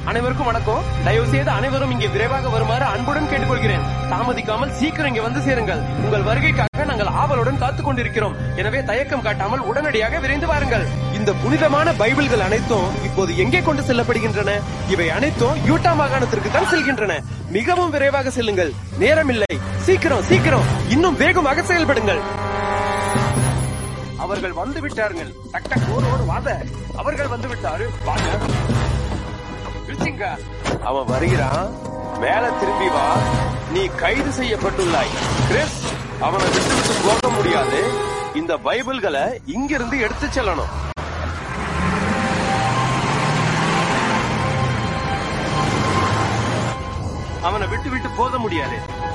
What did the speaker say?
அனைவருக்கும் வணக்கம் தயவு செய்து அனைவரும் இங்கே விரைவாக வருமாறு அன்புடன் கேட்டுக்கொள்கிறேன் தாமதிக்காமல் சீக்கிரம் இங்கே வந்து சேருங்கள் உங்கள் வருகைக்காக நாங்கள் ஆவலுடன் காத்துக் கொண்டிருக்கிறோம் எனவே தயக்கம் காட்டாமல் உடனடியாக விரைந்து வாருங்கள் இந்த புனிதமான பைபிள்கள் அனைத்தும் இப்போது எங்கே கொண்டு செல்லப்படுகின்றன இவை அனைத்தும் யூட்டா மாகாணத்திற்கு தான் செல்கின்றன மிகவும் விரைவாக செல்லுங்கள் நேரமில்லை சீக்கிரம் சீக்கிரம் இன்னும் வேகமாக செயல்படுங்கள் அவர்கள் வந்து விட்டார்கள் டக் டக் ஓடு ஓடு வாத அவர்கள் வந்து விட்டாரு வாங்க விழிச்சிங்க. அவன் வருகிறான் மேல திரும்பி வா நீ கைது செய்யப்பட்டுள்ளாய் கிறிஸ் அவனை விட்டு விட்டு போக முடியாது இந்த பைபிள்களை இங்கிருந்து எடுத்து செல்லணும் அவனை விட்டு விட்டு போக முடியாது